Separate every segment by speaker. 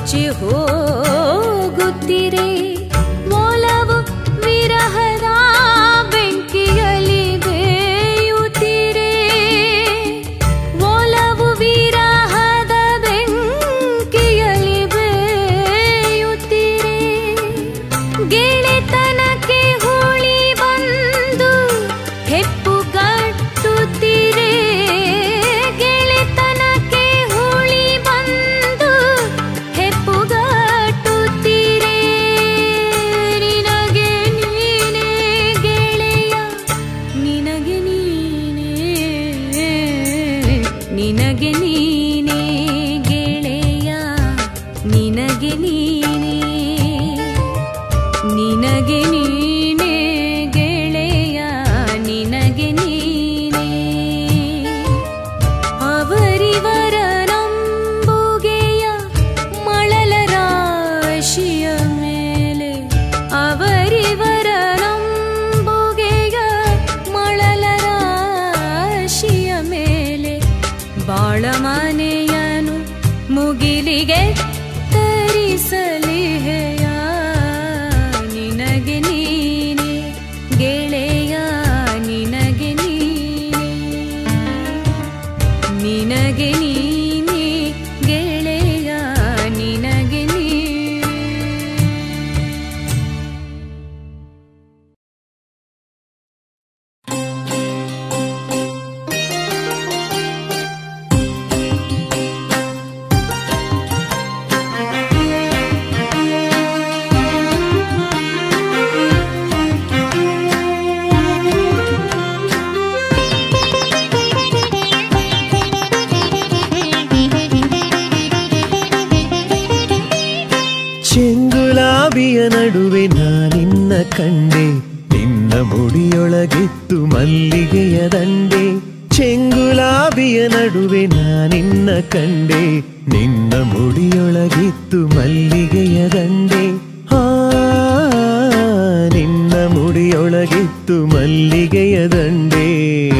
Speaker 1: ಕೊಚ್ಚಿ ಹೋಗುತ್ತಿರೆ ಒಲವು ವಿರಹದ ಬೆಂಕಿಯಲ್ಲಿ ಬೇಯುತ್ತಿರೆ ಒಲವು ವಿರಹದ ಬೆಂಕಿಯಲ್ಲಿ ಬೇಯುತ್ತಿರೆ ಗೆಳೆತನಕ್ಕೆ ಹುಳಿ ಬಂದು ಹೆಪ್ಪುಗಟ್ಟುತ್ತಿರೆ ಗೆಳೆತನಕ್ಕೆ ಹುಳಿ ಬಂದು ಹೆಪ್ಪುಗಟ್ಟುತ್ತಿರೆ ನಿನಗೆ ನೀನೇ ಗೆಳೆಯ ನಿನಗೆ ನೀನೇ ನಿನಗೆ ನೀನೇ ಗೆಳೆಯ ನಿನಗೆ ನೀನೇ ನಿನಗೆ ನೀನೇ ಗೆಳೆಯ ನಿನಗೆ ನೀನೇ ಅವರಿವರ ನಂಬುಗೆಯ ಮಳಲ ರಾಶಿಯ ಮೇಲೆ ಅವರಿವರ ನಂಬುಗೆಯ ಮಳಲ ರಾಶಿಯ ಮೇಲೆ ಬಾಳ ಮನೆಯನು ಮುಗಿಲಿಗೆ ತರಿಸಲಿಹೆಯ ನಿನಗೆ ನೀನೆ ಗೆಳೆಯ ನಿನಗೆ ನೀನೆ ನಿನಗೆ ನೀನೆ ಗೆಳೆಯ ನಿನಗೆ ನೀನೆ
Speaker 2: ಚೆಂಗುಲಾಬಿಯ ನಡುವೆ ನಾನಿನ್ನ ಕಂಡೆ ನಿನ್ನ ಮುಡಿಯೊಳಗಿತ್ತು ಮಲ್ಲಿಗೆಯ ದಂಡೆ ಚೆಂಗುಲಾಬಿಯ ನಡುವೆ ನಾನಿನ್ನ ಕಂಡೆ ನಿನ್ನ ಮುಡಿಯೊಳಗಿತ್ತು ಮಲ್ಲಿಗೆಯ ದಂಡೆ ಆ ನಿನ್ನ ಮುಡಿಯೊಳಗಿತ್ತು ಮಲ್ಲಿಗೆಯ ದಂಡೆ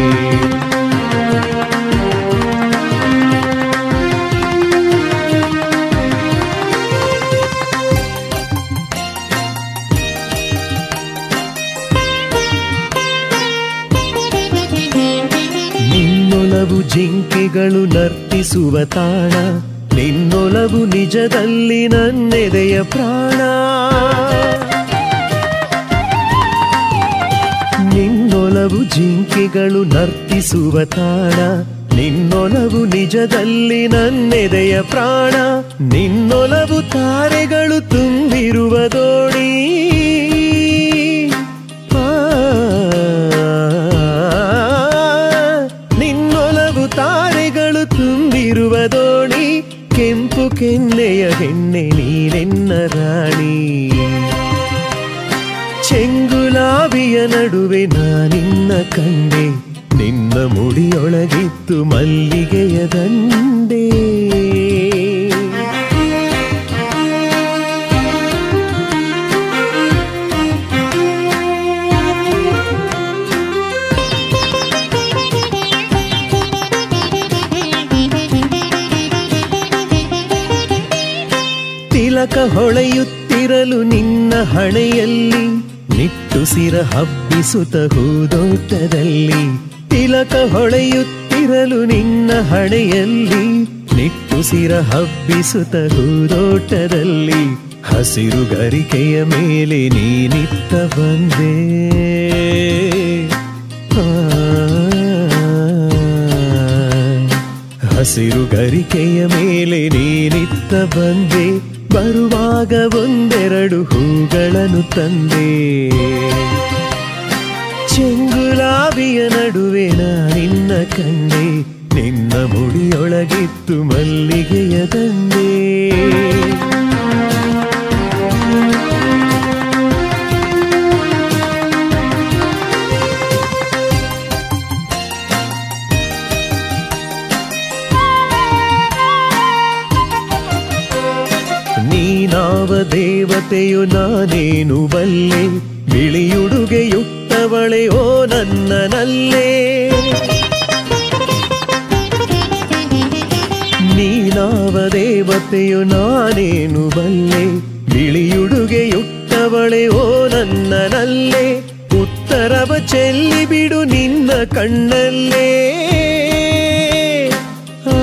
Speaker 2: ನಿನ್ನೊಲವು ಜಿಂಕೆಗಳು ನರ್ತಿಸುವ ತಾಣ ನಿನ್ನೊಲವು ನಿಜದಲ್ಲಿ ನನ್ನೆದೆಯ ಪ್ರಾಣ ನಿನ್ನೊಲವು ಜಿಂಕೆಗಳು ನರ್ತಿಸುವ ತಾಣ ನಿನ್ನೊಲವು ನಿಜದಲ್ಲಿ ನನ್ನೆದೆಯ ಪ್ರಾಣ ನಿನ್ನೊಲವು ತಾರೆಗಳು ತುಂಬಿರುವ ದೋಣಿ ಆ, ನಿನ್ನೊಲವು ತಾರೆಗಳು ತುಂಬಿರುವ ದೋಣಿ ಕೆಂಪು ಕೆನ್ನೆಯ ಹೆಣ್ಣೆ ನೀನೆನ್ನ ರಾಣಿ ಚೆಂಗುಲಾಬಿಯ ನಡುವೆ ನಾನಿನ್ನ ಕಂಡೆ ನಿನ್ನ ಮುಡಿಯೊಳಗಿತ್ತು ಮಲ್ಲಿಗೆಯ ದಂಡೆ ತಿಲಕ ಹೊಳೆಯುತ್ತಿರಲು ನಿನ್ನ ಹಣೆಯಲ್ಲಿ ನಿಟ್ಟುಸಿರ ಹಬ್ಬಿಸುತ್ತ ಹೂದೋಟದಲ್ಲಿ ತಿಲಕ ಹೊಳೆಯುತ್ತಿರಲು ನಿನ್ನ ಹಣೆಯಲ್ಲಿ ನಿಟ್ಟುಸಿರ ಹಬ್ಬಿಸುತ್ತ ಹೂದೋಟದಲ್ಲಿ ಹಸಿರು ಗರಿಕೆಯ ಮೇಲೆ ನೀನಿತ್ತ ಬಂದೆ ಆ ಹಸಿರು ಗರಿಕೆಯ ಮೇಲೆ ನೀನಿತ್ತ ಬಂದೆ ಬರುವಾಗ ಒಂದೆರಡು ಹೂಗಳನ್ನು ತಂದೆ ಚೆಂಗುಲಾಬಿಯ ನಡುವೆ ನಾನಿನ್ನ ಕಂಡೆ ನಿನ್ನ ಮುಡಿಯೊಳಗಿತ್ತು ಮಲ್ಲಿಗೆಯ ದಂಡೆ ನೀನಾವ ದೇವತೆಯು ನಾನೇನು ಬಲ್ಲೆ ಬಿಳಿಯುಡುಗೆಯುಟ್ಟವಳೆ ಓ ನನ್ನನಲ್ಲೇ ನೀನಾವ ನೀನಾವ ದೇವತೆಯು ನಾನೇನು ಬಲ್ಲೆ ಬಿಳಿಯುಡುಗೆಯುಟ್ಟವಳೆ ಓ ನನ್ನನಲ್ಲೇ ಉತ್ತರವ ಚೆಲ್ಲಿ ಬಿಡು ನಿನ್ನ ಕಣ್ಣಲ್ಲೇ ಆ,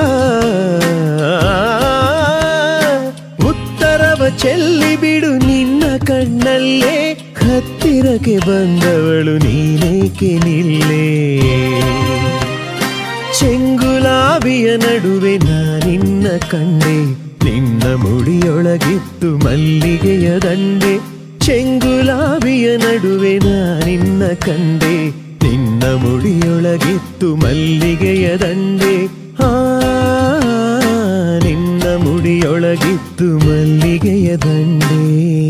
Speaker 2: ಉತ್ತರವ ಚೆಲ್ಲಿ ಬಿಡು ನಿನ್ನ ಕಣ್ಣಲ್ಲೇ ಹತ್ತಿರಕ್ಕೆ ಬಂದವಳು ನೀನೇಕೆ ನಿಲ್ಲೇ ಚೆಂಗುಲಾಬಿಯ ನಡುವೆ ನಾನಿನ್ನ ಕಂಡೆ ನಿನ್ನ ಮುಡಿಯೊಳಗಿತ್ತು ಮಲ್ಲಿಗೆಯ ದಂಡೆ ಚೆಂಗುಲಾಬಿಯ ನಡುವೆ ನಾನಿನ್ನ ಕಂಡೆ ನಿನ್ನ ಮುಡಿಯೊಳಗಿತ್ತು ಮಲ್ಲಿಗೆಯ ದಂಡೆ ಆ ನಿನ್ನ ಮುಡಿಯೊಳಗಿತ್ತು ಮಲ್ಲಿಗೆಯ ದಂಡೆ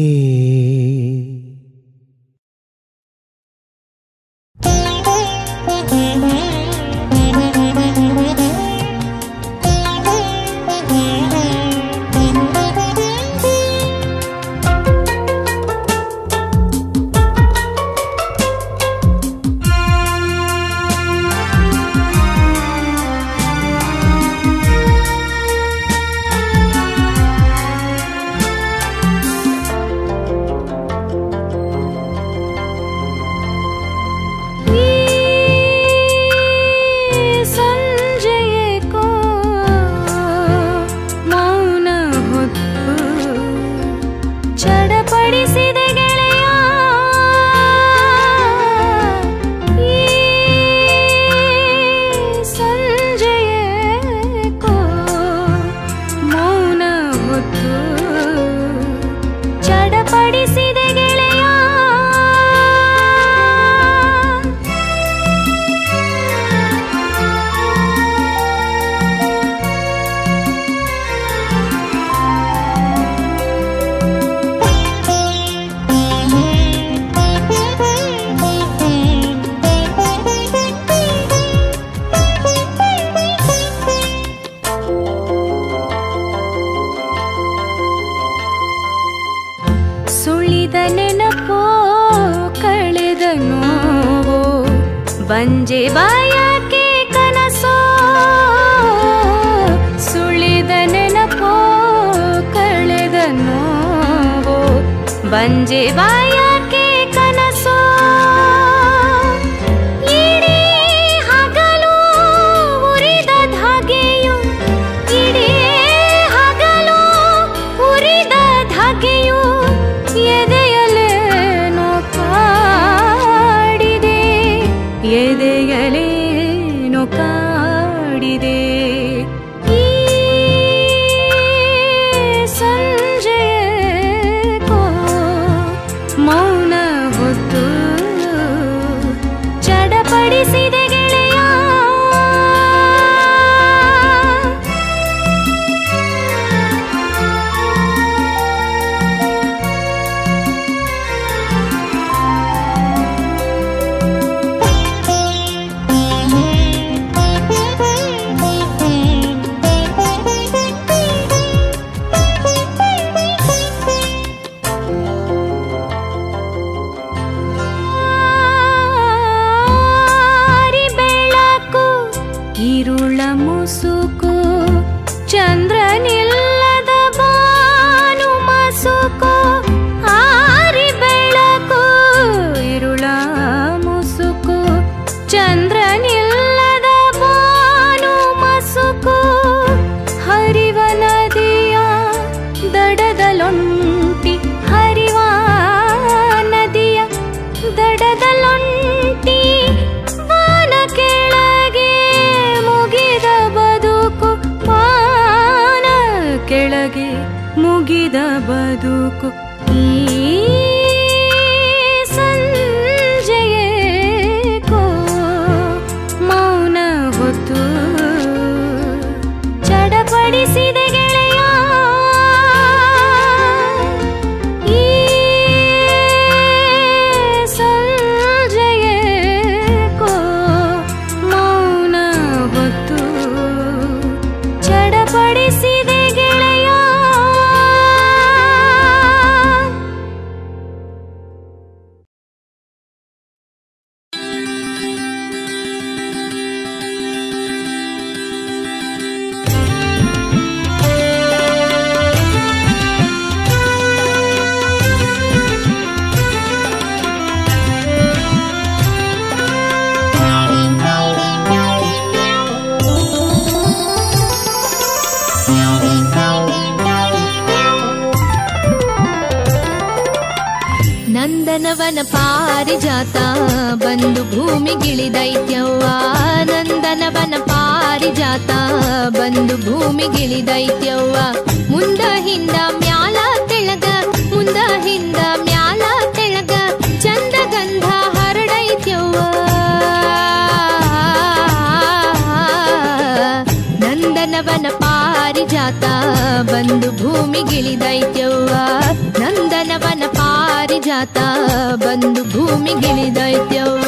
Speaker 1: ಸಂಜೆಯೇಕೋ ಮೌನ ಹೊತ್ತು ಚಡಪಡಿಸಿದೆ ಗೆಳೆಯ ಈ ಸಂಜೆಯೇಕೋ ಮೌನ ಹೊತ್ತು ಚಡಪಡಿಸಿದೆ ಗೆಳೆಯ ಸುಳಿದ ನೆನಪೋ ಕಳೆದ ನೋವೋ ಬಂಜೆ ಬಾಯಕ್ಕೆ ಕನಸೋ ಸುಳಿದ ನೆನಪೋ ಕಳೆದ ನೋವೋ ಬಂಜೆ ಬಾಯಕ್ಕೆ ಕನಸೋ ಇಡೀ ಹಗಲು ಉರಿದ ಧಾಗೆಯು ಇಡೀ ಹಗಲು ಉರಿದ ಧಾಗೆಯು ಎದೆಯಲೇನೋ ಕಾಡಿದೆ ಎದೆಯಲೇನೋ ಕಾಡಿದೆ ಈ ಸಂಜೆಯೇಕೋ ಮೌನ ಹೊತ್ತು ಚಡಪಡಿಸಿದೆ ಗೆಳೆಯ ಆರಿ ಬೆಳಕು ಇರುಳ ಮುಸುಕು ಚಂದ್ರನಿಲ್ಲದ ಬಾನು ಮಸುಕು ಆರಿ ಬೆಳಕು ಇರುಳ ಮುಸುಕು ಚಂದ್ರನಿಲ್ಲದ ಬಾನು ಮಸುಕು ಹರಿವ ನದಿಯ ದಡದಲೊಂಟಿ ಹರಿವ ನದಿಯ ದಡದಲೊಂಟಿ ವಾನ ಕೆಳಗೆ ಮುಗಿದ ಬದುಕು ವಾನ ಕೆಳಗೆ ಮುಗಿದ ಬದುಕು ಈ ಸಂಜೆಯೇಕೋ ಮೌನ ಹೊತ್ತು ಚಡಪಡಿಸಿದೆ ಗೆಳೆಯ ಈ ಸಂಜೆಯೇಕೋ ಮೌನ ಹೊತ್ತು ಚಡಪಡಿಸಿದೆ ಗೆಳೆಯ ನಂದನವನ ಪಾರಿಜಾತ ಬಂದು ಭೂಮಿಗಿಳಿದೈತ್ಯವ್ವ ನಂದನವನ ಪಾರಿಜಾತ ಬಂದು ಭೂಮಿಗಿಳಿದೈತ್ಯವ್ವ ಮುಂದ ಹಿಂದ ಮ್ಯಾಲ ತೆಳಗ ಮುಂದ ಹಿಂದ ಮ್ಯಾಲ ತೆಳಗ ಚಂದ ಗಂಧ ಹರಡೈತ್ಯವ್ವ ನಂದನವನ ಪಾರಿಜಾತ ಬಂದು ಭೂಮಿಗಿಳಿದೈತ್ಯವ್ವ ನಂದನವನ ಪಾರಿಜಾತ ಬಂದು ಭೂಮಿಗಿಳಿದೈತ್ಯವ್ವ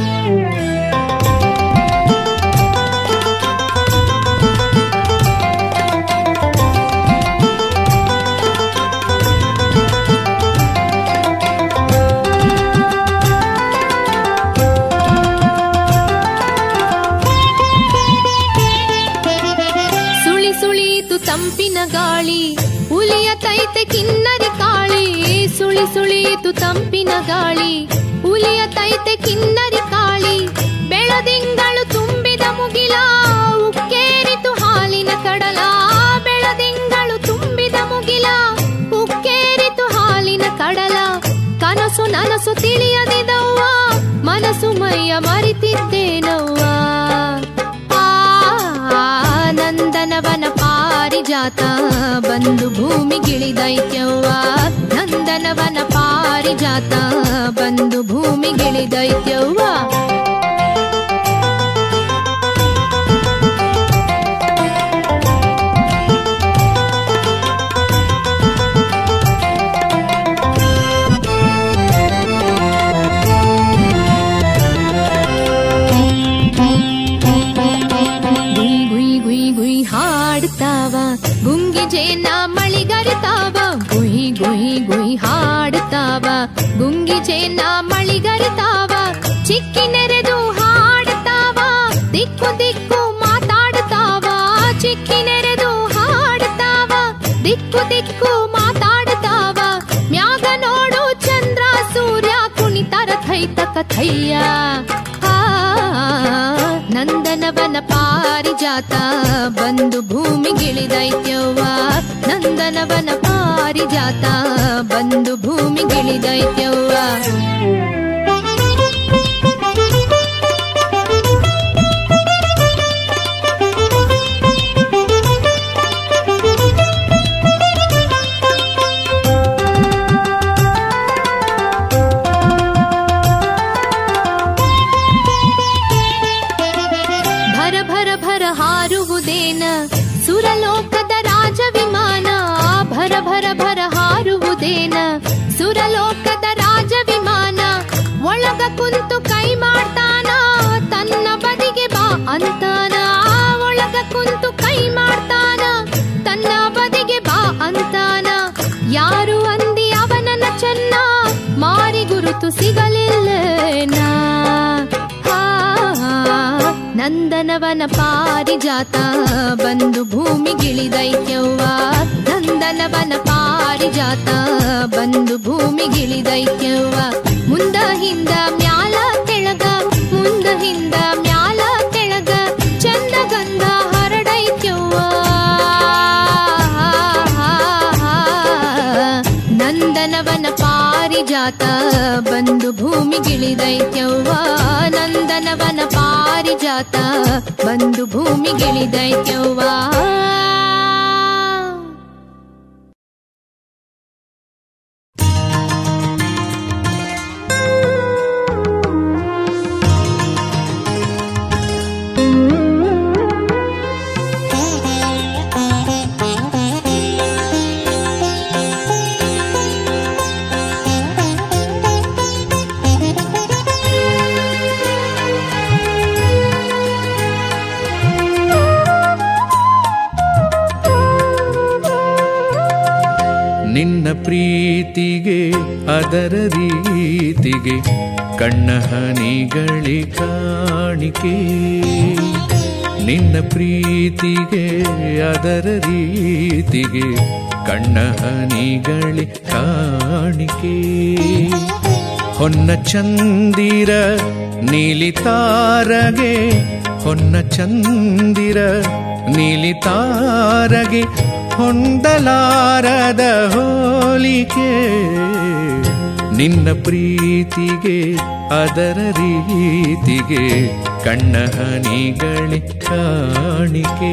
Speaker 1: ಸುಳಿ ಸುಳಿಯಿತು ತಂಪಿನ ಗಾಳಿ ಉಲಿಯ ತೈತೆ ಕಿನ್ನರಿ ಕಾಳಿ ಸುಳಿ ಸುಳಿಯಿತು ತಂಪಿನ ಗಾಳಿ ಉಲಿಯ ತೈತೆ ಕಿನ್ನರಿ ಕಾಳಿ ಬೆಳದಿಂಗಳು ತುಂಬಿದ ಮುಗಿಲ ಉಕ್ಕೇರಿತು ಹಾಲಿನ ಕಡಲ ಬೆಳದಿಂಗಳು ತುಂಬಿದ ಮುಗಿಲ ಉಕ್ಕೇರಿತು ಹಾಲಿನ ಕಡಲ ಕನಸು ನನಸು ತಿಳಿಯದಿದವ್ವ ಮನಸ್ಸು ಮೈಯ ಮರಿತಿದ್ದೇನವ್ವ ಆ ನಂದನವನ ಪಾರಿಜಾತ ಬಂದು ಭೂಮಿಗಿಳಿದೈತ್ಯವ್ವ ನಂದನವನ ಪಾರಿಜಾತ ಬಂದು ಭೂಮಿಗಿಳಿದೈತ್ಯವ್ವ ಗುಯ್ ಗುಯ್ ಗುಯ್ ಗುಯ್ ಹಾಡ್ತಾವ ಗುಂಗಿ ಜೇನ ಮಳಿಗರಿತಾವ ಗುಯ್ ಗುಯ್ ಗುಯ್ ಹಾಡ್ತಾವ ಗುಂಗಿ ಜೇನ ಮಳಿಗರಿತಾವ ಚಿಕ್ಕಿ ನೆರೆದು ಹಾಡ್ತಾವ ದಿಕ್ಕು ದಿಕ್ಕು ಮಾತಾಡ್ತಾವ ಚಿಕ್ಕಿ ನೆರೆದು ಹಾಡ್ತಾವ ದಿಕ್ಕು ದಿಕ್ಕು ಮಾತಾಡ್ತಾವ ಮ್ಯಾಗ ನೋಡು ಚಂದ್ರ ಸೂರ್ಯ ಕುಣಿತರ ಥೈತ ಕಥಯ್ಯ ಆ, ನಂದನವನ ಪಾರಿಜಾತ ಬಂದು ಭೂಮಿಗಿಳಿದೈತ್ಯವ್ವ ನಂದನವನ ಪಾರಿಜಾತ ಬಂದು ಭೂಮಿಗಿಳಿದೈತ್ಯವ್ವ ಭರ ಭರ ಭರ ಹಾರುವುದೇನ ಸುರಲೋಕದ ರಾಜ ವಿಮಾನ ಭರ ಭರ ಭರ ಹಾರುವುದೇನ ಸುರಲೋಕದ ರಾಜ ವಿಮಾನ ಒಳಗ ಕುಂತು ಕೈ ಮಾಡ್ತಾನ ತನ್ನ ಬದಿಗೆ ಬಾ ಅಂತಾನ ಒಳಗ ಕುಂತು ಕೈ ಮಾಡ್ತಾನ ತನ್ನ ಬದಿಗೆ ಬಾ ಅಂತಾನ ಯಾರು ಅಂದಿ ಅವನನ್ನ ಚೆನ್ನ ಮಾರಿ ಗುರುತು ಸಿಗಲಿಲ್ಲನಾ ಆ, ನಂದನವನ ಪಾರಿಜಾತ ಬಂದು ಭೂಮಿಗಿಳಿದೈತ್ಯವ್ವ ನಂದನವನ ಪಾರಿಜಾತ ಬಂದು ಭೂಮಿಗಿಳಿದೈತ್ಯವ್ವ ಮುಂದ ಹಿಂದ ಮ್ಯಾಲ ತೆಳಗ ಮುಂದ ಹಿಂದ ಮ್ಯಾಲ ತೆಳಗ ಚಂದ ಗಂಧ ಹರಡೈತ್ಯವ್ವ ನಂದನವನ ಪಾರಿಜಾತ ಬಂದು ಭೂಮಿಗಿಳಿದೈತ್ಯವ್ವ ನಂದನವನ ಪಾರಿಜಾತ ಬಂದು ಭೂಮಿಗಿಳಿದೈತ್ಯವ್ವ
Speaker 2: ನಿನ್ನ ಪ್ರೀತಿಗೆ ಅದರ ರೀತಿಗೆ ಕಣ್ಣ ಹನಿಗಳಿ ಕಾಣಿಕೆ ನಿನ್ನ ಪ್ರೀತಿಗೆ ಅದರ ರೀತಿಗೆ ಕಣ್ಣ ಹನಿಗಳಿ ಕಾಣಿಕೆ ಹೊನ್ನ ಚಂದಿರ ನೀಲಿ ತಾರಗೆ ಹೊನ್ನ ಚಂದಿರ ನೀಲಿ ತಾರಗೆ ಹೊಂದಲಾರದ ಹೋಲಿಕೆ ನಿನ್ನ ಪ್ರೀತಿಗೆ ಅದರ ರೀತಿಗೆ ಕಣ್ಣ ಹನಿಗಳಿ ಕಾಣಿಕೆ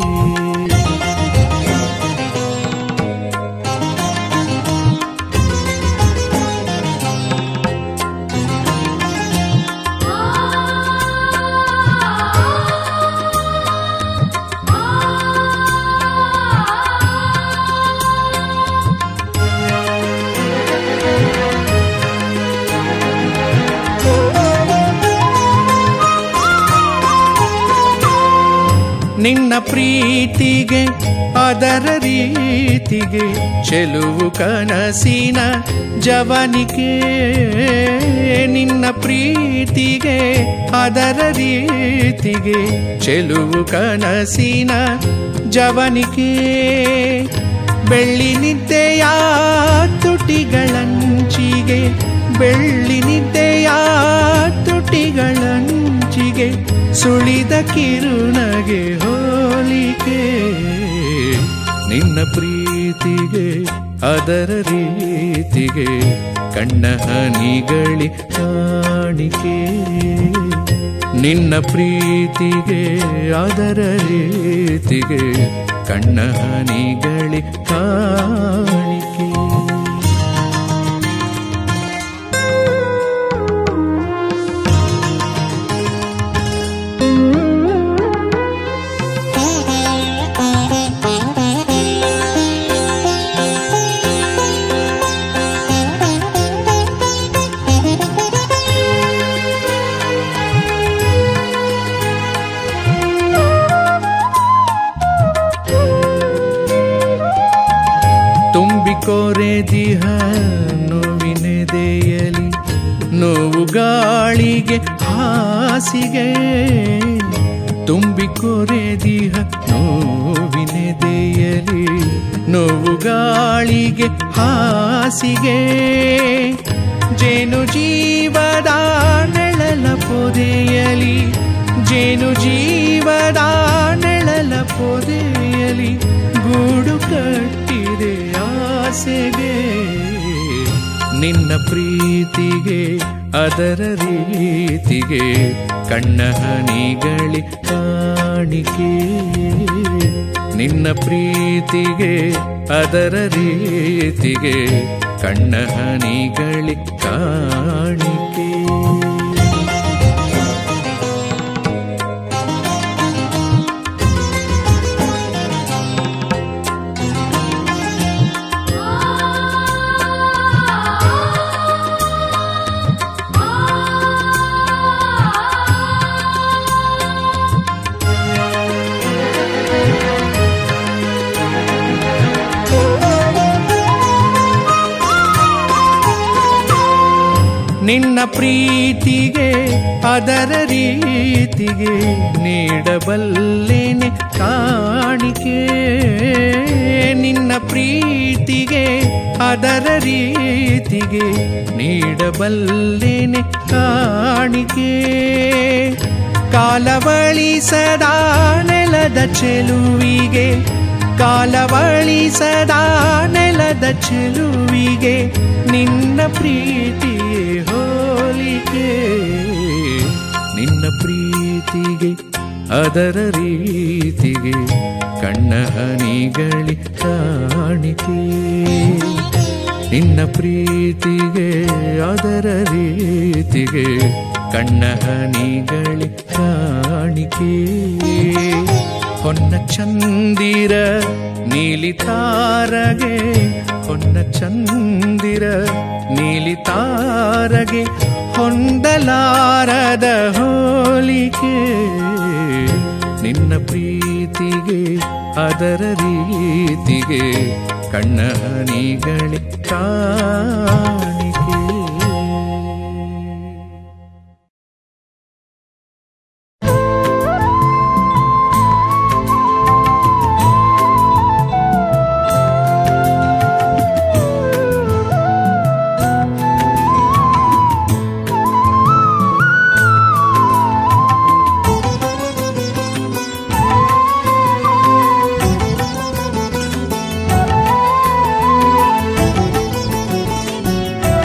Speaker 2: ನಿನ್ನ ಪ್ರೀತಿಗೆ ಅದರ ರೀತಿಗೆ ಚೆಲುವು ಕನಸಿನ ಜವನಿಕೆ ನಿನ್ನ ಪ್ರೀತಿಗೆ ಅದರ ರೀತಿಗೆ ಚೆಲುವು ಕನಸಿನ ಜವನಿಕೆ ಬೆಳ್ಳಿ ನಿದ್ದೆಯ ತುಟಿಗಳಂಚಿಗೆ ಬೆಳ್ಳಿ ನಿದ್ದೆಯ ತುಟಿಗಳಂಚಿಗೆ ಸುಳಿದ ಕಿರುನಗೆ ಹೋಲಿಕೆ ನಿನ್ನ ಪ್ರೀತಿಗೆ ಅದರ ರೀತಿಗೆ ಕಣ್ಣ ಹನಿಗಳಿ ಕಾಣಿಕೆ ನಿನ್ನ ಪ್ರೀತಿಗೆ ಅದರ ರೀತಿಗೆ ಕಣ್ಣ ಹನಿಗಳಿ ಕಾಣಿಕೆ ತುಂಬಿಕೊರೆದಿಹ ನೋವಿನೆದೆಯಲಿ ನೋವು ಗಾಳಿಗೆ ಹಾಸಿಗೆ ತುಂಬಿಕೊರೆದಿಹ ನೋವಿನೆದೆಯಲಿ ನೋವು ಗಾಳಿಗೆ ಹಾಸಿಗೆ ಜೇನು ಜೀವದ ನೆಳಲ ಪೊದೆಯಲಿ ಜೇನು ಜೀವದ ನೆಳಲ ಪೊದೆಯಲಿ ಗೂಡು ಕಟ್ಟಿದೆ ಆಸೆಗೆ ನಿನ್ನ ಪ್ರೀತಿಗೆ ಅದರ ರೀತಿಗೆ ಕಣ್ಣ ಹನಿಗಳಿ ಕಾಣಿಕೆ ನಿನ್ನ ಪ್ರೀತಿಗೆ ಅದರ ರೀತಿಗೆ ಕಣ್ಣ ಹನಿಗಳಿ ಕಾಣಿಕೆ ನಿನ್ನ ಪ್ರೀತಿಗೆ ಅದರ ರೀತಿಗೆ ನೀಡಬಲ್ಲೇನೆ ಕಾಣಿಕೆ ನಿನ್ನ ಪ್ರೀತಿಗೆ ಅದರ ರೀತಿಗೆ ನೀಡಬಲ್ಲೇನೆ ಕಾಣಿಕೆ ಕಾಲವಳಿಸದ ನೆಲದ ಚೆಲುವಿಗೆ ಕಾಲವಳಿಸದ ನೆಲದ ಚೆಲುವಿಗೆ ನಿನ್ನ ಪ್ರೀತಿಯೇ ಹೋಲಿಕೆ ನಿನ್ನ ಪ್ರೀತಿಗೆ ಅದರ ರೀತಿಗೆ ಕಣ್ಣ ಹನಿಗಳಿ ಕಾಣಿಕೆ ನಿನ್ನ ಪ್ರೀತಿಗೆ ಅದರ ರೀತಿಗೆ ಕಣ್ಣ ಹನಿಗಳಿ ಕಾಣಿಕೆ ಹೊನ್ನ ಚಂದಿರ ನೀಲಿ ತಾರಗೆ ಹೊನ್ನ ಚಂದಿರ ನೀಲಿ ತಾರಗೆ ಹೊಂದಲಾರದ ಹೋಲಿಕೆ ನಿನ್ನ ಪ್ರೀತಿಗೆ ಅದರ ರೀತಿಗೆ ಕಣ್ಣ ಹನಿಗಳಿ ಕಾಣಿಕೆ
Speaker 3: ಆ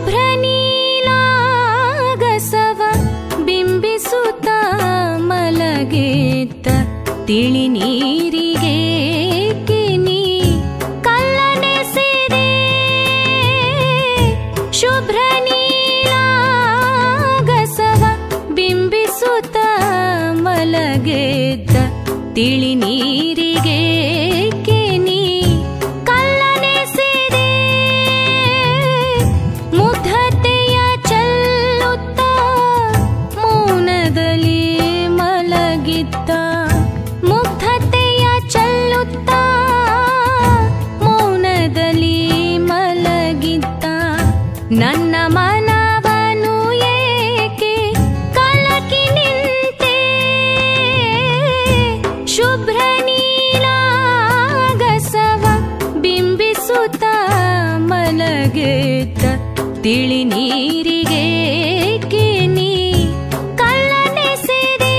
Speaker 1: ಶುಭ್ರ ನೀಲಾಗಸವ ಬಿಂಬಿಸುತ್ತ ಮಲಗಿದ್ದ ತಿಳಿ ನೀರಿಗೆ ಕಿನಿ ಕಲ್ಲನೆಸೆದೆ ಶುಭ್ರ ನೀಲಾಗಸವ ಬಿಂಬಿಸುತ್ತ ಮಲಗಿದ್ದ ತಿಳಿ ನೀರಿಗೆ ಕಿನಿ ಕಲ್ಲನೆಸೆದೆ ಮುಗ್ಧತೆಯ ಚೆಲ್ಲುತ್ತ ಮೌನದಲ್ಲಿ ಮಲಗಿದ್ದ ಮುಗ್ಧತೆಯ ಚೆಲ್ಲುತ್ತ ಮೌನದಲ್ಲಿ ಮಲಗಿದ್ದ ನನ್ನ ಮನವನು ಏಕೆ ಕಲಕಿ ನಿಂತೆ ಶುಭ್ರ ನೀಲಾಗಸವ ಬಿಂಬಿಸುತ್ತ ಮಲಗಿದ್ದ ತಿಳಿ ನೀರಿಗೆ ಕಿನಿ ಕಲ್ಲನೆಸೆದೆ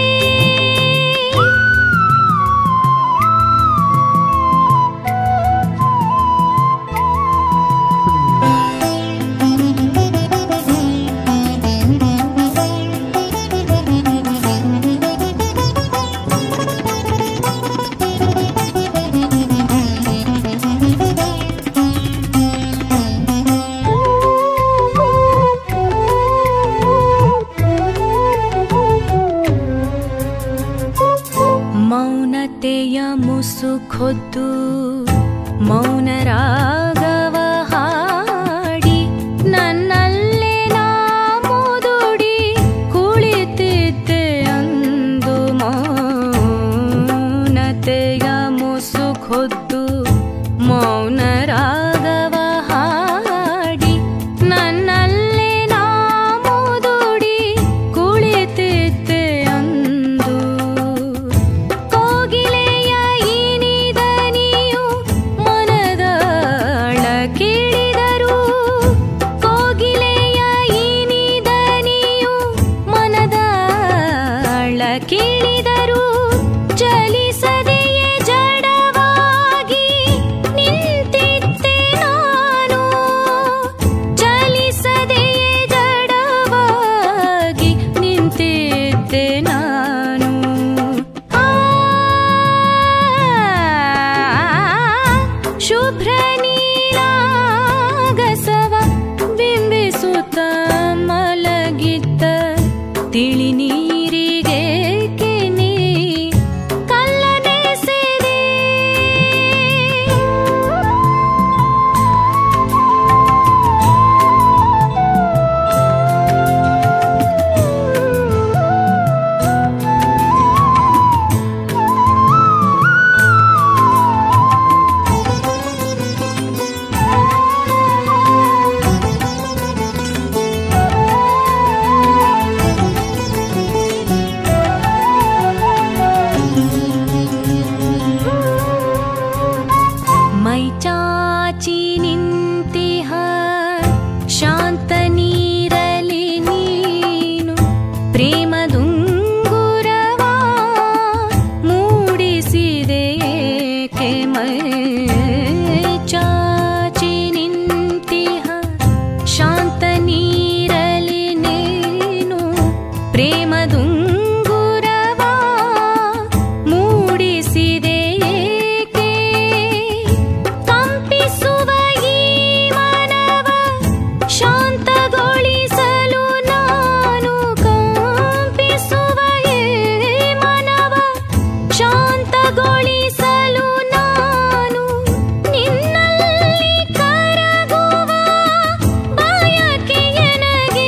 Speaker 1: ಮೌನತೆಯ ಮುಸುಖೊದ್ದು ಮೌನ ರಾಗವ ಹಾಡಿ ನನ್ನಲ್ಲೇ ನಾ ಮುದುಡಿ ಕುಳಿತಿದ್ದೆ ಅಂದು ಮೌನತೆಯ ಮುಸುಖೊದ್ದು ಮೌನ ರಾಗವ ಹಾಡಿ ನನ್ನಲ್ಲೇ ನಾ ಮುದುಡಿ ಕುಳಿತಿದ್ದೆ ಅಂದು ಕೋಗಿಲೆಯ ಇನಿದನಿಯು ಮನದಾಳ ಕೇಳಿದರು ಕೋಗಿಲೆಯ ಇನಿದನಿಯು ಮನದಾಳ ಕೇಳಿದರು ಚಲಿಸದೆಯೇ ಜಡವಾಗಿ ನಿಂತಿದ್ದೆ ನಾನು ಚಲಿಸದೆಯೇ ಜಡವಾಗಿ ನಿಂತಿದ್ದೆ ನಾನು ಆ, ಶುಭ್ರ ನೀಲಾಗಸವ ಬಿಂಬಿಸುತ್ತ ಮಲಗಿದ್ದ ತಿಳಿ ನೀರಿಗೆ ಕಿನಿ ಕಲ್ಲನೆಸೆದೆ ಮೈ ಚಾಚಿ ನಿಂತಿಹ ಶಾಂತ ನೀರಲಿ ನೀನು ಪ್ರೇಮದುಂಗುರವ ಮೂಡಿಸಿದೆ ಏಕೆ ಮೈ ಚಾಚಿ ನಿಂತಿಹ ಶಾಂತ ನೀರಲಿ ನೀನು ಪ್ರೇಮದುಂಗುರವ ಮೂಡಿಸಿದೆ ಏಕೆ ಕಂಪಿಸುವ ಈ ಮನವ ಶಾಂತಗೊಳಿಸಲು ನಾನು ಕಂಪಿಸುವ ಈ ಮನವ ಶಾಂತಗೊಳಿಸಲು ನಾನು ನಿನ್ನಲ್ಲಿ ಕರಗುವ ಬಯಕೆಯ ನನಗೆ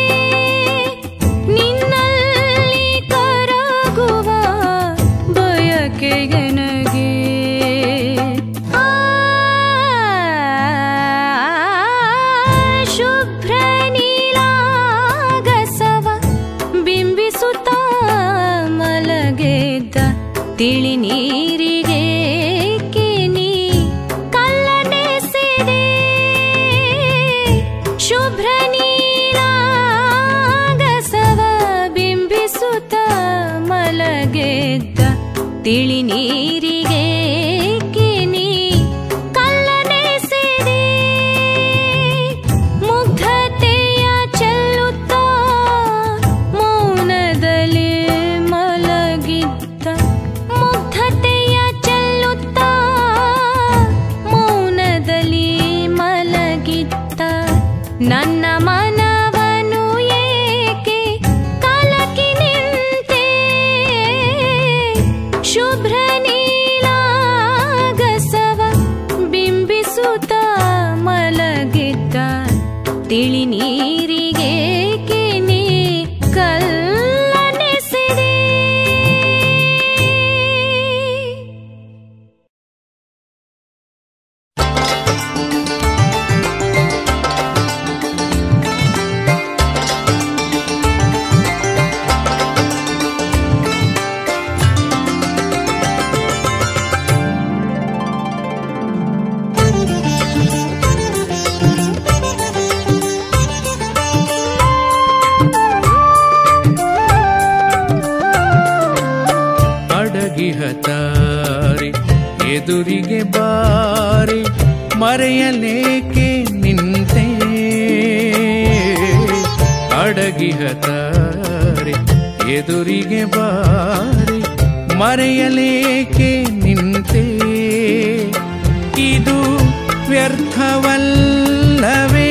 Speaker 1: ನಿನ್ನಲ್ಲಿ ಕರಗುವ ಬಯಕೆಯ ನನಗೆ ಆ, ಶುಭ್ರ ನೀಲಾಗಸವ ಬಿಂಬಿಸುತ್ತ ಮಲಗಿದ್ದ ತಿಳಿ ನೀರಿಗೆ ಕಿನಿ ಕಲ್ಲನೆಸೆದೆ ಶುಭ್ರ ನೀಲಾಗಸವ ಬಿಂಬಿಸುತ್ತ ಮಲಗಿದ್ದ ತಿಳಿ ನೀರಿಗೆ ಕಿನಿ ಕಲ್ಲನೆಸೆದೆ ಮುಗ್ಧ ಮನವನು ಏಕೆ ಕಲಕಿ ನಿಂತೆ ಶುಭ್ರ ನೀಲಾಗಸವ ಬಿಂಬಿಸುತ್ತ ಮಲಗಿದ್ದ ತಿಳಿ ನೀರಿಗೆ ನೀ ಕಲ್ಲನೆಸೆದೆ
Speaker 2: ಅಡಗಿಹತಾರಿ ಎದುರಿಗೆ ಬಾರಿ ಮರೆಯಲೇಕೆ ನಿಂತೆ ಅಡಗಿಹತಾರಿ ಎದುರಿಗೆ ಬಾರಿ ಮರೆಯಲೇಕೆ ನಿಂತೆ ಇದು ವ್ಯರ್ಥವಲ್ಲವೇ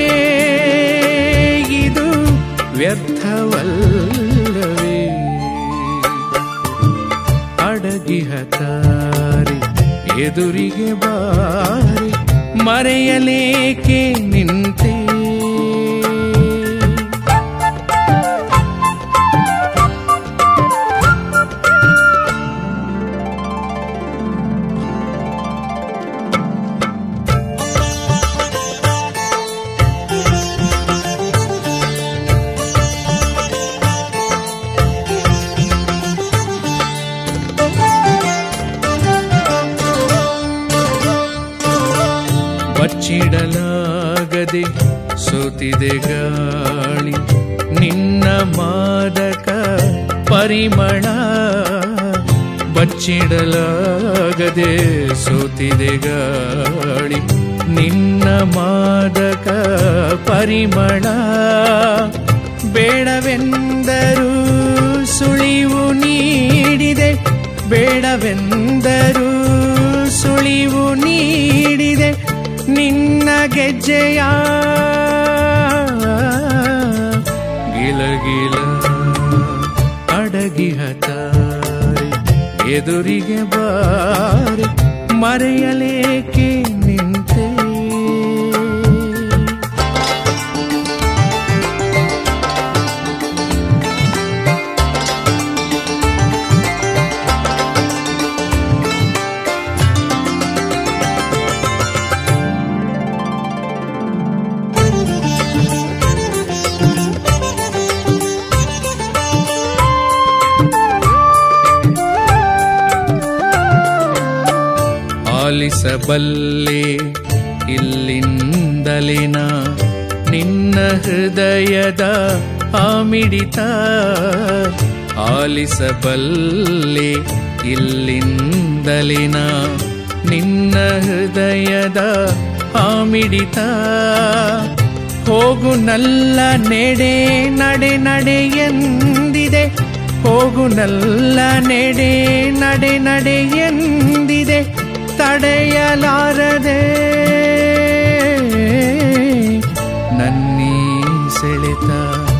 Speaker 2: ಇದು ವ್ಯರ್ಥವಲ್ಲವೇ ಅಡಗಿಹತಾರಿ ಎದುರಿಗೆ ಬಾರಿ ಮರೆಯಲೇಕೆ ನಿಂತೆ ಬಚ್ಚಿಡಲಾಗದೆ ಸೋತಿದೆ ಗಾಳಿ ನಿನ್ನ ಮಾದಕ ಪರಿಮಳ ಬಚ್ಚಿಡಲಾಗದೆ ಸೋತಿದೆ ಗಾಳಿ ನಿನ್ನ ಮಾದಕ ಪರಿಮಳ ಬೇಡವೆಂದರೂ ಸುಳಿವು ನೀಡಿದೆ ಬೇಡವೆಂದರೂ ಸುಳಿವು ನೀಡಿದೆ ನಿನ್ನ ಗೆಜ್ಜೆಯ ಗಿಲಗಿಲ ಅಡಗಿಹತಾರಿ ಎದುರಿಗೆ ಬಾರಿ ಮರೆಯಲೇಕೆ ನಿಂತೆ ಆಲಿಸಬಲ್ಲೆ ಇಲ್ಲಿಂದಲಿನ ನಿನ್ನ ಹೃದಯದ ಆಮಿಡಿತ ಆಲಿಸಬಲ್ಲೆ ಇಲ್ಲಿಂದಲಿನ ನಿನ್ನ ಹೃದಯದ ಆಮಿಡಿತ ಹೋಗು ನಲ್ಲ ನೆಡೆ ನಡೆ ನಡೆ ಎಂದಿದೆ ಹೋಗು ನಲ್ಲ ನೆಡೆ ನಡೆ ನಡೆ ಎಂದಿದೆ ತಡೆಯಲಾರದೆ ನನ್ನೀ ಸೆಳೆತ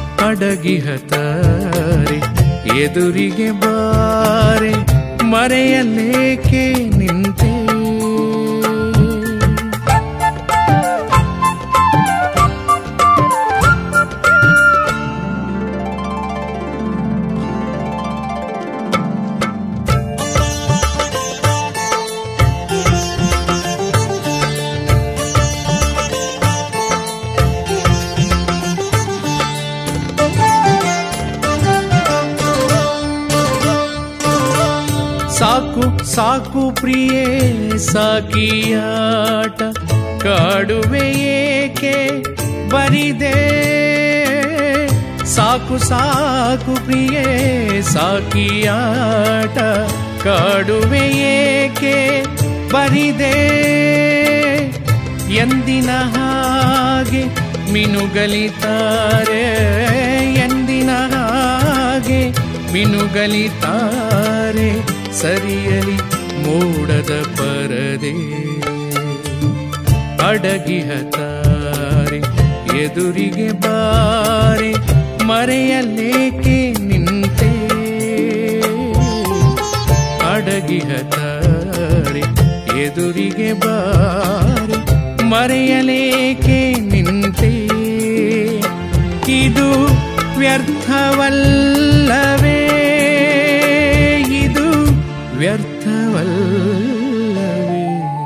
Speaker 2: ಅಡಗಿಹತಾರಿ ಎದುರಿಗೆ ಬಾರೆ ಮರೆಯಲೇಕೆ ನಿಂತೆ ಸಾಕು ಸಾಕು ಪ್ರಿಯೇ ಸಾಕಿಯಾಟ ಕಾಡುವೆ ಏಕೆ ಬರಿದೆ ಸಾಕು ಸಾಕು ಪ್ರಿಯೇ ಸಾಕಿಯಾಟ ಕಾಡುವೆ ಏಕೆ ಬರಿದೆ ಎಂದಿನ ಹಾಗೆ ಮಿನುಗಲಿತಾರೆ ಎಂದಿನ ಹಾಗೆ ಮಿನುಗಲಿತಾರೆ ಸರಿಯಲಿ ಮೋಡದ ಪರದೆ ಅಡಗಿಹತಾರೆ ಎದುರಿಗೆ ಬಾರೆ ಮರೆಯಲೇಕೆ ನಿಂತೆ ಅಡಗಿಹ ತಾರೆ ಎದುರಿಗೆ ಬಾರೆ ಮರೆಯಲೇಕೆ ನಿಂತೆ ಇದು ವ್ಯರ್ಥವಲ್ಲವೇ ಇದು ವ್ಯರ್ಥವಲ್ಲವೇ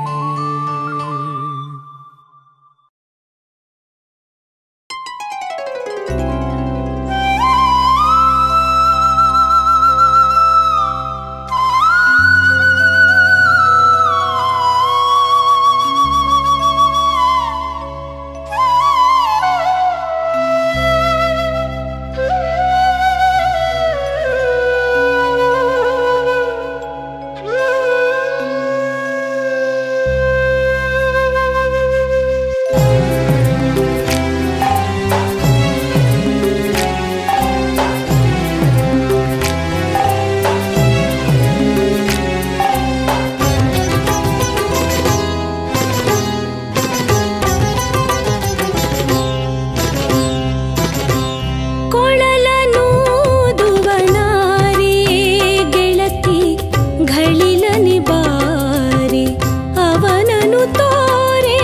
Speaker 1: ಕೊಳಲನೂದುವನಾರೆ ಗೆಳತಿ ಘಳಿಲನಿ ಬಾರೆ ಅವನನು ತೋರೆ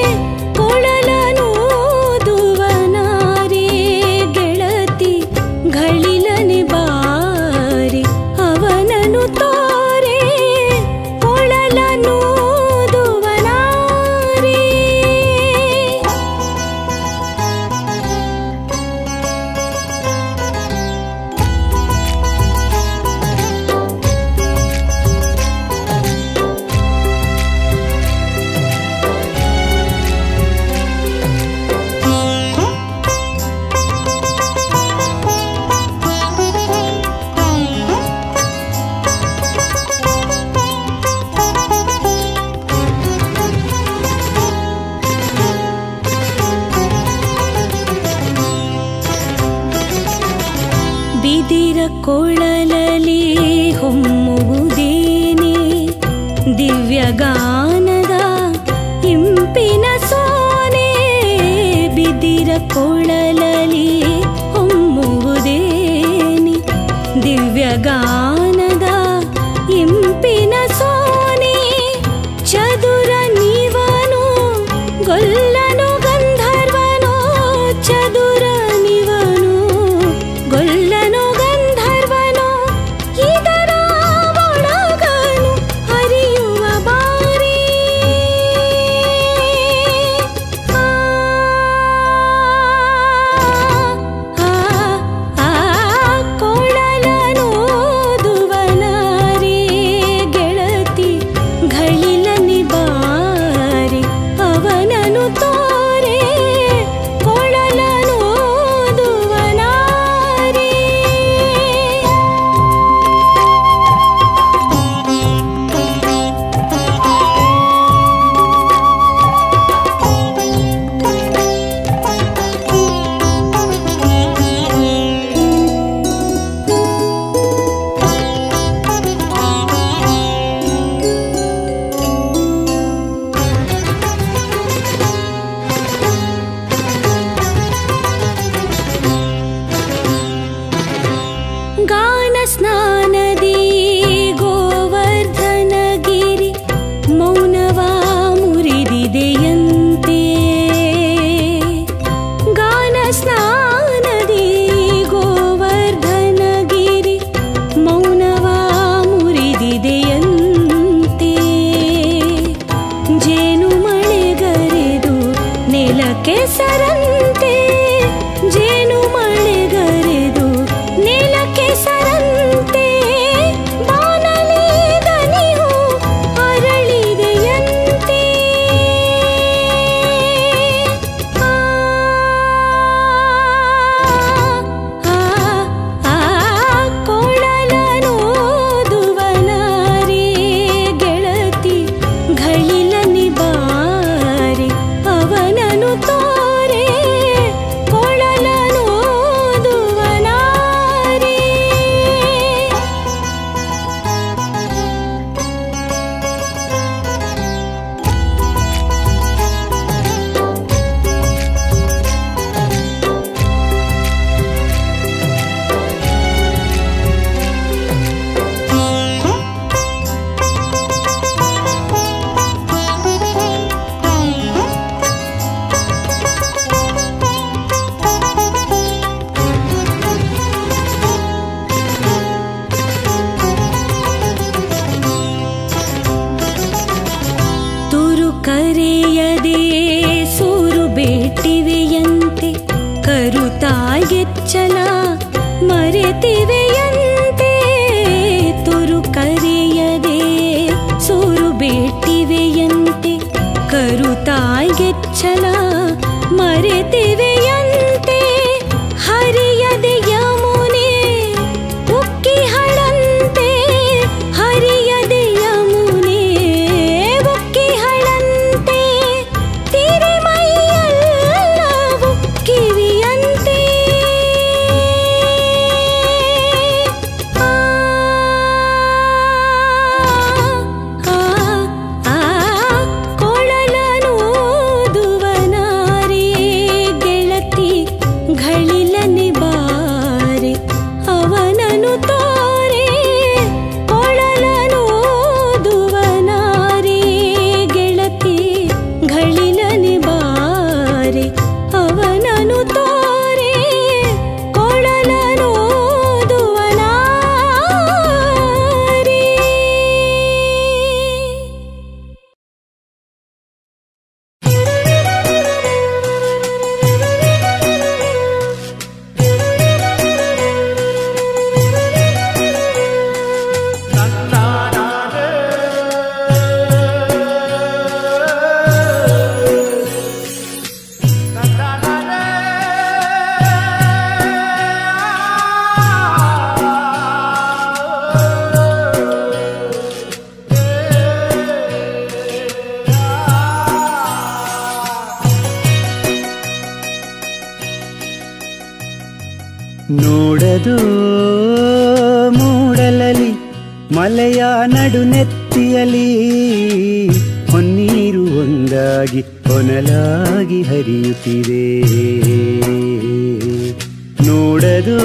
Speaker 1: ಕೊಳಲನೂದುವನಾರೆ ಗೆಳತಿ ಘಳಿಲನಿ ಬಾರೆ ಅವನನು ತೋರೆ ಕೊಳಲನೂದುವನಾರೆ ಬಿದಿರ ಕೊಳಲಲಿ ಹೊಮ್ಮುವುದೇನೆ ದಿವ್ಯಗಾನದ ಇಂಪಿನ ಸೋನೆ ಬಿದಿರ ಕೊಳಲಲಿ ಹೊಮ್ಮುವುದೇನೆ ದಿವ್ಯಗಾನದ ಇಂಪಿನ ಸೋನೆ ಚದುರ ನೀವನು ಗೊಲ್ಲನು ಗಂಧರ್ವನು ಚದುರ ನಿವನು ಗೊಲ್ಲನು ಗಂಧರ್ವನು ಇದರ ಒಳಗನು ಹರಿಯುವ ಬಾರಿ ಗೆಚ್ಚಲ ಮರೆತಿವೆಯಂತೆ ತುರು ಕರೆಯದೆ ಸೂರು ಬಿಟ್ಟಿವೆಯಂತೆ ಕರುತಾಯ್ಗೆಚ್ಚಲ ಮರೆತಿವೆಯಂತೆ ಹರಿಯದೆ ಯಮುನೆ ಉಕ್ಕಿಹಳಂತೆ ಹರಿಯದೆ ಯಮುನೆ ಉಕ್ಕಿಹಳಂತೆ ತಿರೆಮೈಯೆಲ್ಲವೂ ಕಿವಿಯಂತೆ ಆ ಆ ಆ ಕೊಳಲನೂದುವನಾರೆ ಗೆಳತಿ ಘಳಿಲನೆ ಬಾರೆ ಅವನನು ತೋರೆ ಕೊಳಲನೂದುವನಾರೆ ಗೆಳತಿ ಘಳಿಲನೆ ಬಾರೆ ಅವನನು ತೋರೆ ಕೊಳಲನೂದುವನಾರೆ
Speaker 3: ನೋಡದು ಮೂಡಲಲಿ ಮಲೆಯ ನಡುನೆತ್ತಿಯಲಿ ಹೊನ್ನೀರು ಒಂದಾಗಿ ಹೊನಲಾಗಿ ಹರಿಯುತ್ತಿದೆ ನೋಡದು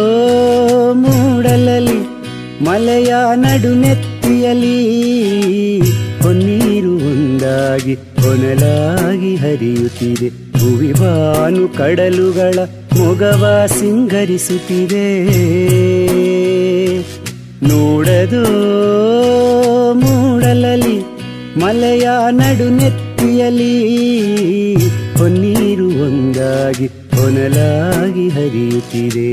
Speaker 3: ಮೂಡಲಲಿ ಮಲೆಯ ನಡುನೆತ್ತಿಯಲಿ ಹೊನ್ನೀರು ಒಂದಾಗಿ ಹೊನಲಾಗಿ ಹರಿಯುತ್ತಿದೆ ಭುವಿ ಬಾನು ಕಡಲುಗಳ ಮೊಗವ ಸಿಂಗರಿಸುತ್ತಿದೆ ನೋಡದು ಮೂಡಲಲಿ ಮಲೆಯ ನಡುನೆತ್ತಿಯಲಿ ಹೊನ್ನೀರು ಒಂದಾಗಿ ಹೊನಲಾಗಿ ಹರಿಯುತ್ತಿದೆ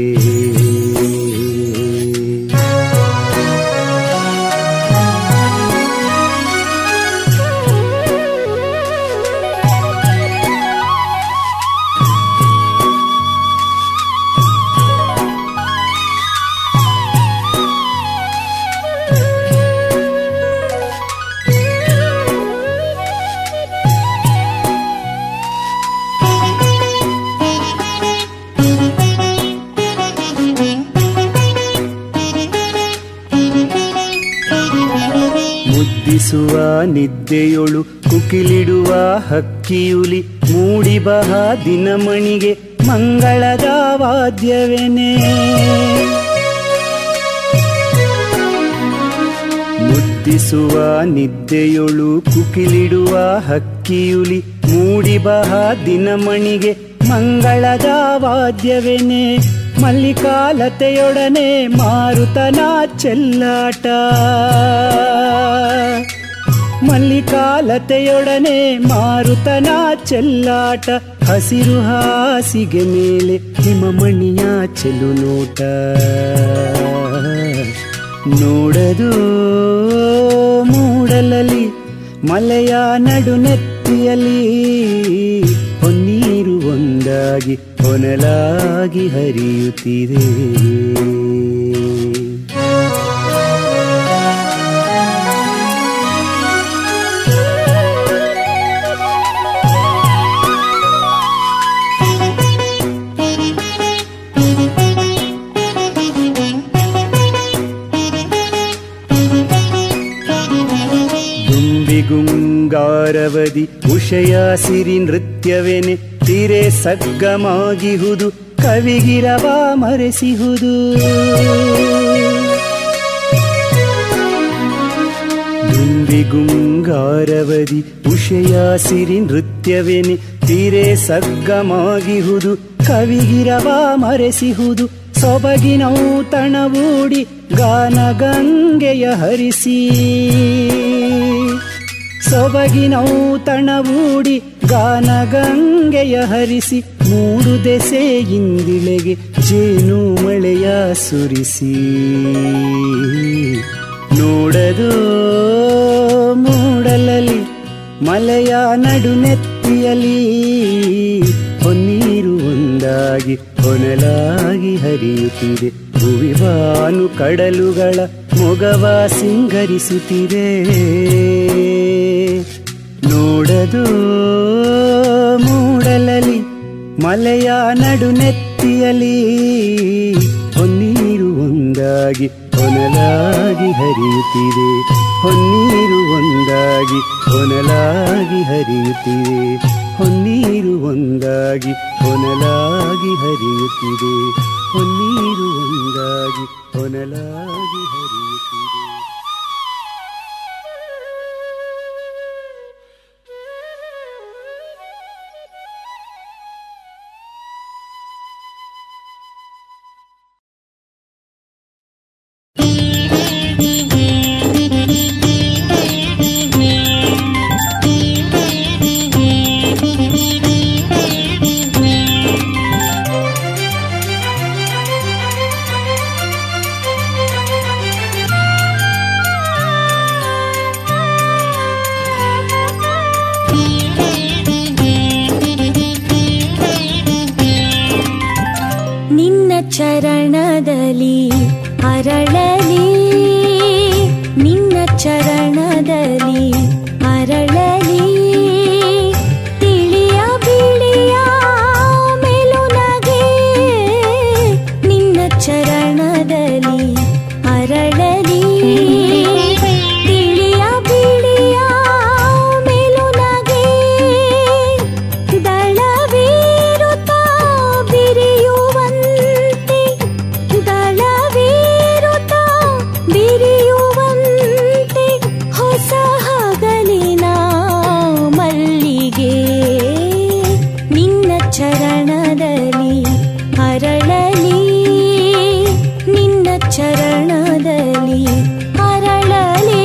Speaker 3: ಮುದ್ದಿಸುವ ನಿದ್ದೆಯೊಳು ಕುಕಿಲಿಡುವ ಹಕ್ಕಿಯುಲಿ ಮೂಡಿಬಹ ದಿನಮಣಿಗೆ ಮಂಗಳದ ವಾದ್ಯವೆನೆ ಮುದ್ದಿಸುವ ನಿದ್ದೆಯೊಳು ಕುಕಿಲಿಡುವ ಹಕ್ಕಿಯುಲಿ ಮೂಡಿಬಹ ದಿನಮಣಿಗೆ ಮಂಗಳದ ವಾದ್ಯವೆನೆ ಮಲ್ಲಿಕಾಲತೆಯೊಡನೆ ಮಾರುತನ ಚೆಲ್ಲಾಟ ಮಲ್ಲಿಕಾಲತೆಯೊಡನೆ ಮಾರುತನ ಚೆಲ್ಲಾಟ ಹಸಿರು ಹಾಸಿಗೆ ಮೇಲೆ ಹಿಮಮಣಿಯ ಚೆಲು ನೋಟ ನೋಡದು ಮೂಡಲಲಿ ಮಲೆಯ ನಡುನೆತ್ತಿಯಲಿ ಹೊನ್ನೀರು ಒಂದಾಗಿ ಹೊನಲಾಗಿ ಹರಿಯುತ್ತಿದೆ ದುಂಬಿಗುಂಗಾರವದಿ ಉಷಯ ಸಿರಿ ನೃತ್ಯವೆನೆ ತಿರೆ ಸಗ್ಗಮಾಗಿಹುದು ಕವಿಗಿರವ ಮರೆಸಿಹುದು ದುಂಬಿಗುಂಗಾರವದಿ ಉಷಯ ಸಿರಿ ನೃತ್ಯವೆನೆ ತಿರೆ ಸಗ್ಗಮಾಗಿಹುದು ಕವಿಗಿರವ ಮರೆಸಿಹುದು ಸೊಬಗಿನೌತಣವೂಡಿ ಗಾನ ಗಂಗೆಯ ಹರಿಸಿ ಸೊಬಗಿನೌತಣವೂಡಿ ಗಾನಗಂಗೆಯ ಹರಿಸಿ ಮೂಡು ದೆಸೆಯಿಂದಿಳೆಗೆ ಜೇನು ಮಳೆಯ ಸುರಿಸಿ ನೋಡದು ಮೂಡಲಲಿ ಮಲೆಯ ನಡುನೆತ್ತಿಯಲಿ ಹೊನ್ನೀರು ಒಂದಾಗಿ ಹೊನಲಾಗಿ ಹರಿಯುತ್ತಿದೆ ಭುವಿ ಬಾನು ಕಡಲುಗಳ ಮೊಗವ ಸಿಂಗರಿಸುತ್ತಿದೆ ನೋಡದು ಮೂಡಲಲಿ ಮಲೆಯ ನಡುನೆತ್ತಿಯಲಿ ಹೊನ್ನೀರು ಒಂದಾಗಿ ಹೊನಲಾಗಿ ಹರಿಯುತ್ತಿದೆ ಹೊನ್ನೀರು ಒಂದಾಗಿ ಹೊನಲಾಗಿ ಹರಿಯುತ್ತಿದೆ ಹೊನ್ನೀರು ಒಂದಾಗಿ ಹೊನಲಾಗಿ ಹರಿಯುತ್ತಿದೆ ಹೊನ್ನೀರು ಒಂದಾಗಿ ಹೊನಲಾಗಿ ಹರಿಯುತ್ತಿದೆ
Speaker 1: ನಿನ್ನ ಚರಣದಲ್ಲಿ ಅರಳಲಿ ನಿನ್ನ ಚರಣದಲ್ಲಿ ಅರಳಲಿ ತಿಳಿಯ ಬಿಳಿಯ ಮೆಲುನಗೆ ನಿನ್ನ ಚರಣದಲ್ಲಿ ಅರಳಲಿ ತಿಳಿಯ ಬಿಳಿಯ ಮೆಲುನಗೆ ದಳವೀರುತ್ತ ಬಿರಿಯುವಂತೆ ದಳವೀರುತ್ತ ಬಿರಿಯುವಂತೆ ಹೊಸ ಹಗಲಿನ ಮಲ್ಲಿಗೆ ನಿನ್ನ ಚರಣದಲ್ಲಿ ಅರಳಲಿ ನಿನ್ನ ಚರಣದಲ್ಲಿ ಅರಳಲಿ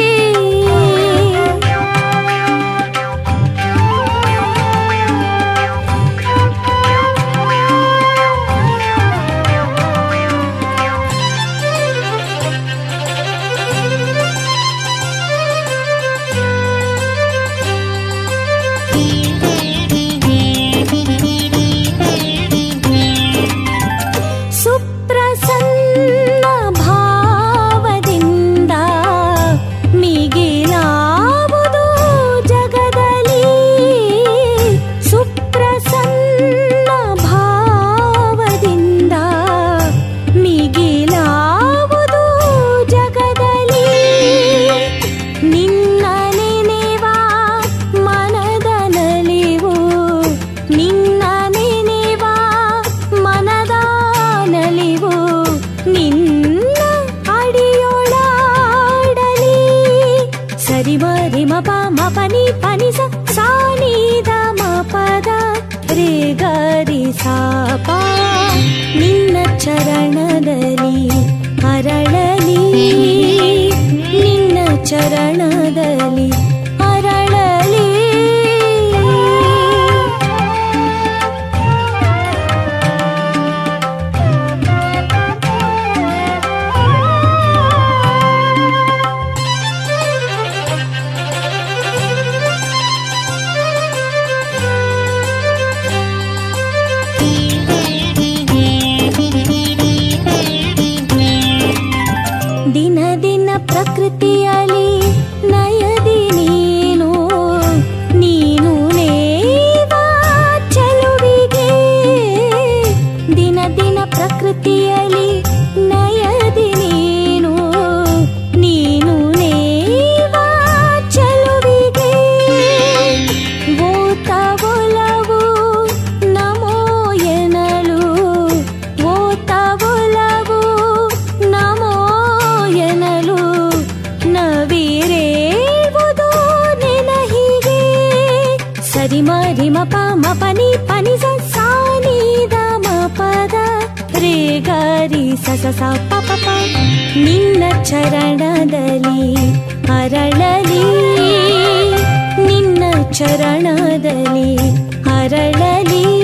Speaker 1: ಸುಪ್ರಸನ್ನ ಭಾವದಿಂದ ಮಿಗಿಲಾವುದು ಜಗದಲ್ಲಿ ಸುಪ್ರಸನ್ನ ಭಾವದಿಂದ ಮಿಗಿಲಾವುದು ಜಗದಲ್ಲಿ ನಿನ್ನ ನೆನೆವ ಮನದ ನಲಿವು ನಿನ್ನ ನೆನೆವ ಮನದ ನಲಿವು ನಿನ್ನ ಅಡಿಯೊಳಾಡಲಿ ಸರಿ ಮರಿ ಮಪ ಮಪನಿ ಪನಿಸ ಸಾನಿದ ಮಪದ ರೇ ಗರಿ ಸಾಪ ನಿನ್ನ ಚರಣದಲ್ಲಿ ಅರಳಲಿ ನಿನ್ನ ಚರಣದಲ್ಲಿ ಅರಳಲಿ ದಿನ ದಿನ ಪ್ರಕೃತಿಯಲ್ಲಿ ನಯದಿ ನೀನು ನೀನು ನೇವ ಚೆಲುವಿಗೆ ದಿನ ದಿನ ಪ್ರಕೃತಿಯಲ್ಲಿ ನಯದಿ ನೀನು ನೀನು ನೇವ ಚೆಲುವಿಗೆ ಓತ ಒಲವು ನಮೋ ಎನಲು ಓತ ಒಲವು ನಮೋ ಎನಲು ನವಿರೇವುದು ನೆನಹಿಗೆ ಸರಿ ಮರಿ ಮಪ ಮಪನಿ ಪನಿ ಸ ಸಾನಿದ ಮಪದ ರೇ ಗರಿ ಸ ಸ ಸ ಪ ಪ ಪ. ನಿನ್ನ ಚರಣದಲ್ಲಿ ಅರಳಲಿ ನಿನ್ನ ಚರಣದಲ್ಲಿ ಅರಳಲಿ